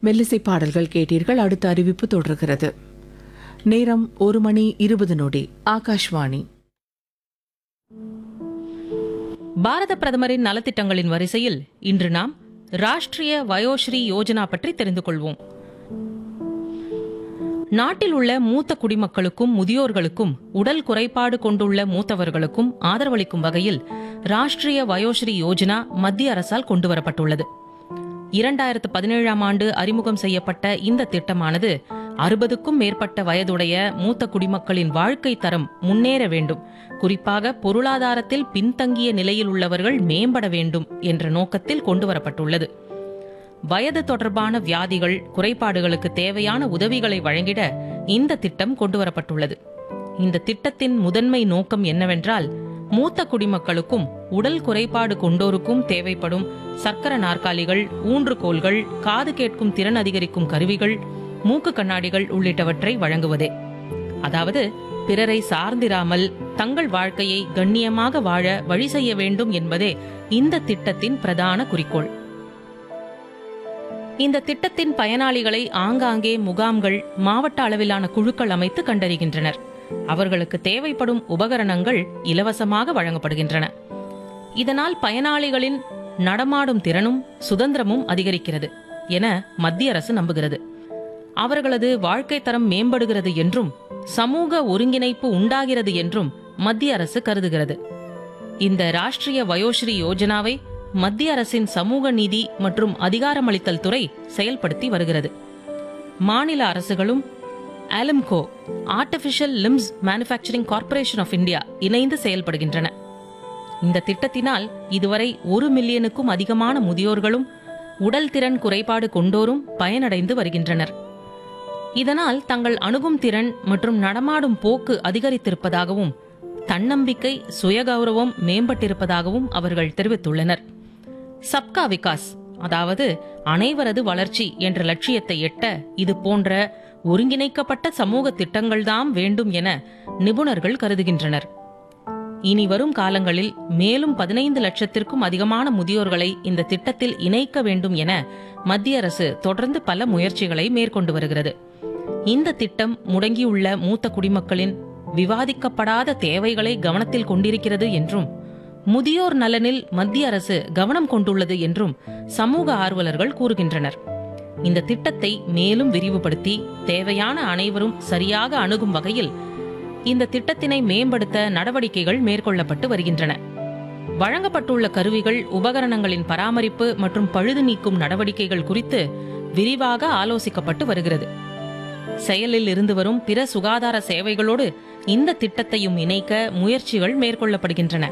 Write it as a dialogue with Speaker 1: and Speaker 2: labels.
Speaker 1: மெல்லிசை பாடல்கள் கேட்டீர்கள் அடுத்த அறிவிப்பு தொடர்கிறது நேரம் ஒரு மணி இருபது நொடி ஆகாஷ்வாணி
Speaker 2: பாரத பிரதமரின் நலத்திட்டங்களின் வரிசையில் இன்று நாம் ராஷ்டிரிய வயோஸ்ரீ யோஜனா பற்றி தெரிந்து கொள்வோம் நாட்டில் உள்ள மூத்த குடிமக்களுக்கும் முதியோர்களுக்கும் உடல் குறைபாடு கொண்டுள்ள மூத்தவர்களுக்கும் ஆதரவளிக்கும் வகையில் ராஷ்டிரிய வயோஸ்ரீ யோஜனா மத்திய அரசால் கொண்டுவரப்பட்டுள்ளது இரண்டாயிரத்து பதினேழாம் ஆண்டு அறிமுகம் செய்யப்பட்ட இந்த திட்டமானது அறுபதுக்கும் மேற்பட்ட வயதுடைய மூத்த குடிமக்களின் வாழ்க்கை தரம் முன்னேற வேண்டும் குறிப்பாக பொருளாதாரத்தில் பின்தங்கிய நிலையில் உள்ளவர்கள் மேம்பட வேண்டும் என்ற நோக்கத்தில் கொண்டுவரப்பட்டுள்ளது வயது தொடர்பான வியாதிகள் குறைபாடுகளுக்கு தேவையான உதவிகளை வழங்கிட இந்த திட்டம் கொண்டுவரப்பட்டுள்ளது இந்த திட்டத்தின் முதன்மை நோக்கம் என்னவென்றால் மூத்த குடிமக்களுக்கும் உடல் குறைபாடு கொண்டோருக்கும் தேவைப்படும் சக்கர நாற்காலிகள் ஊன்றுகோல்கள் காது கேட்கும் திறன் அதிகரிக்கும் கருவிகள் மூக்கு கண்ணாடிகள் உள்ளிட்டவற்றை வழங்குவதே அதாவது பிறரை சார்ந்திராமல் தங்கள் வாழ்க்கையை கண்ணியமாக வாழ வழி செய்ய வேண்டும் என்பதே இந்த திட்டத்தின் பிரதான குறிக்கோள் இந்த திட்டத்தின் பயனாளிகளை ஆங்காங்கே முகாம்கள் மாவட்ட அளவிலான குழுக்கள் அமைத்து கண்டறிகின்றனர் அவர்களுக்கு தேவைப்படும் உபகரணங்கள் இலவசமாக வழங்கப்படுகின்றன இதனால் பயனாளிகளின் நடமாடும் திறனும் சுதந்திரமும் அதிகரிக்கிறது என மத்திய அரசு நம்புகிறது அவர்களது வாழ்க்கை தரம் மேம்படுகிறது என்றும் சமூக ஒருங்கிணைப்பு உண்டாகிறது என்றும் மத்திய அரசு கருதுகிறது இந்த ராஷ்டிரிய வயோஸ்ரீ யோஜனாவை மத்திய அரசின் சமூக நீதி மற்றும் அதிகாரமளித்தல் துறை செயல்படுத்தி வருகிறது மாநில அரசுகளும் ALIMCO artificial limbs manufacturing corporation of India இணைந்து செயல்படுகின்றன இந்த திட்டத்தினால் இதுவரை ஒரு மில்லியனுக்கும் அதிகமான முதியோர்களும் உடல் திறன் குறைபாடு கொண்டோரும் பயனடைந்து வருகின்றனர் இதனால் தங்கள் அணுகும் திறன் மற்றும் நடமாடும் போக்கு அதிகரித்திருப்பதாகவும் தன்னம்பிக்கை சுயகௌரவம் மேம்பட்டிருப்பதாகவும் அவர்கள் தெரிவித்துள்ளனர் சப்கா விகாஸ் அதாவது அனைவரது வளர்ச்சி என்ற லட்சியத்தை எட்ட இது போன்ற ஒருங்கிணைக்கப்பட்ட சமூக திட்டங்கள்தாம் வேண்டும் என நிபுணர்கள் கருதுகின்றனர் இனி வரும் காலங்களில் மேலும் பதினைந்து லட்சத்திற்கும் அதிகமான முதியோர்களை இந்த திட்டத்தில் இணைக்க வேண்டும் என மத்திய அரசு தொடர்ந்து பல முயற்சிகளை மேற்கொண்டு வருகிறது இந்த திட்டம் முடங்கியுள்ள மூத்த குடிமக்களின் விவாதிக்கப்படாத தேவைகளை கவனத்தில் கொண்டிருக்கிறது என்றும் முதியோர் நலனில் மத்திய அரசு கவனம் கொண்டுள்ளது என்றும் சமூக ஆர்வலர்கள் கூறுகின்றனர் இந்த திட்டத்தை மேலும் விரிவுபடுத்தி தேவையான அனைவரும் சரியாக அணுகும் வகையில் இந்த திட்டத்தினை மேம்படுத்த நடவடிக்கைகள் மேற்கொள்ளப்பட்டு வருகின்றன வழங்கப்பட்டுள்ள கருவிகள் உபகரணங்களின் பராமரிப்பு மற்றும் பழுது நீக்கும் நடவடிக்கைகள் குறித்து விரிவாக ஆலோசிக்கப்பட்டு வருகிறது செயலில் இருந்து வரும் பிற சுகாதார சேவைகளோடு இந்த திட்டத்தையும் இணைக்க முயற்சிகள் மேற்கொள்ளப்படுகின்றன